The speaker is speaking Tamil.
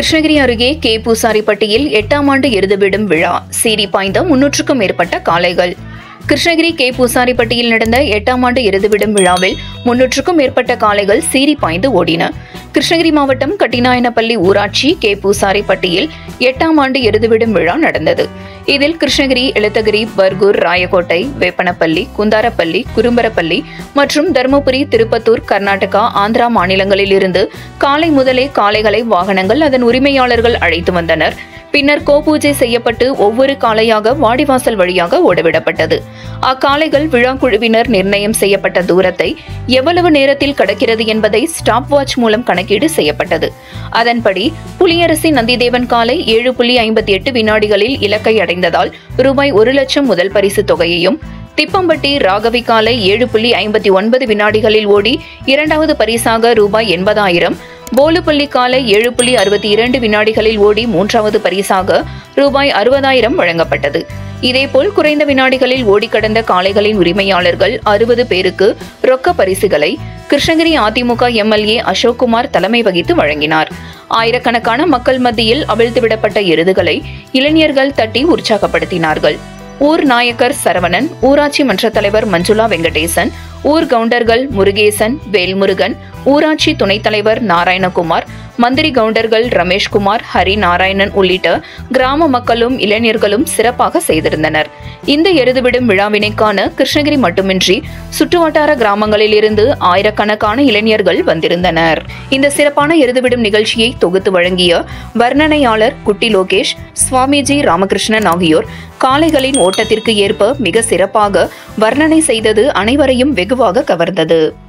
கிருஷ்ணகிரி அருகே கே பூசாரிப்பட்டியில் எட்டாம் ஆண்டு எருதுவிடும் விழா சீறி பாய்ந்த முன்னூற்றுக்கும் மேற்பட்ட காளைகள் கிருஷ்ணகிரி கே பூசாரிப்பட்டியில் நடந்த எட்டாம் ஆண்டு எருதுவிடும் விழாவில் முன்னூற்றுக்கும் மேற்பட்ட காளைகள் சீறி பாய்ந்து ஓடின கிருஷ்ணகிரி மாவட்டம் கட்டிநாயனப்பள்ளி ஊராட்சி கே பூசாரிப்பட்டியில் எட்டாம் ஆண்டு எருதுவிடும் விழா நடந்தது இதில் கிருஷ்ணகிரி எழுத்தகிரி பர்கூர் ராயக்கோட்டை வேப்பனப்பள்ளி குந்தாரப்பள்ளி குறும்பரப்பள்ளி மற்றும் தருமபுரி திருப்பத்தூர் கர்நாடகா ஆந்திரா மாநிலங்களில் இருந்து காலை முதலே காளைகளை வாகனங்கள் அதன் உரிமையாளர்கள் அழைத்து வந்தனர் பின்னர் கோபூஜை செய்யப்பட்டு ஒவ்வொரு காளையாக வாடிவாசல் வழியாக ஓடவிடப்பட்டது அக்காளைகள் விழா குழுவினர் நிர்ணயம் செய்யப்பட்ட தூரத்தை எவ்வளவு நேரத்தில் கடக்கிறது என்பதை ஸ்டாப் வாட்ச் மூலம் கணக்கீடு செய்யப்பட்டது அதன்படி புலியரசி நந்திதேவன் காலை ஏழு புள்ளி ஐம்பத்தி எட்டு வினாடிகளில் இலக்கை அடைந்ததால் ரூபாய் ஒரு லட்சம் முதல் பரிசு தொகையையும் திப்பம்பட்டி ராகவி காலை ஏழு புள்ளி ஐம்பத்தி ஒன்பது வினாடிகளில் ஓடி இரண்டாவது பரிசாக ரூபாய் எண்பதாயிரம் போலுப்பள்ளி காலை ஏழு புள்ளி அறுபத்தி இரண்டு வினாடிகளில் ஓடி மூன்றாவது பரிசாக ரூபாய் அறுபதாயிரம் வழங்கப்பட்டது இதேபோல் குறைந்த வினாடிகளில் ஓடி கடந்த காளைகளின் உரிமையாளர்கள் அறுபது பேருக்கு ரொக்க பரிசுகளை கிருஷ்ணகிரி அதிமுக எம்எல்ஏ அசோக்குமார் தலைமை வகித்து வழங்கினார் ஆயிரக்கணக்கான மக்கள் மத்தியில் அவிழ்த்துவிடப்பட்ட எருதுகளை இளைஞர்கள் தட்டி உற்சாகப்படுத்தினார்கள் ஊர் நாயக்கர் சரவணன் ஊராட்சி மன்ற தலைவர் மஞ்சுளா வெங்கடேசன் ஊர் கவுண்டர்கள் முருகேசன் வேல்முருகன் ஊராட்சி துணைத் தலைவர் நாராயணகுமார் மந்திரி கவுண்டர்கள் ரமேஷ்குமார் ஹரி நாராயணன் உள்ளிட்ட கிராம மக்களும் இளைஞர்களும் சிறப்பாக செய்திருந்தனர் இந்த எருதுவிடும் விழாவினை காண கிருஷ்ணகிரி மட்டுமின்றி சுற்றுவட்டார கிராமங்களில் இருந்து ஆயிரக்கணக்கான இளைஞர்கள் வந்திருந்தனர் இந்த சிறப்பான எருதுவிடும் நிகழ்ச்சியை தொகுத்து வழங்கிய வர்ணனையாளர் குட்டி லோகேஷ் சுவாமிஜி ராமகிருஷ்ணன் ஆகியோர் காளைகளின் ஓட்டத்திற்கு ஏற்ப மிக சிறப்பாக வர்ணனை செய்தது அனைவரையும் வெகுவாக கவர்ந்தது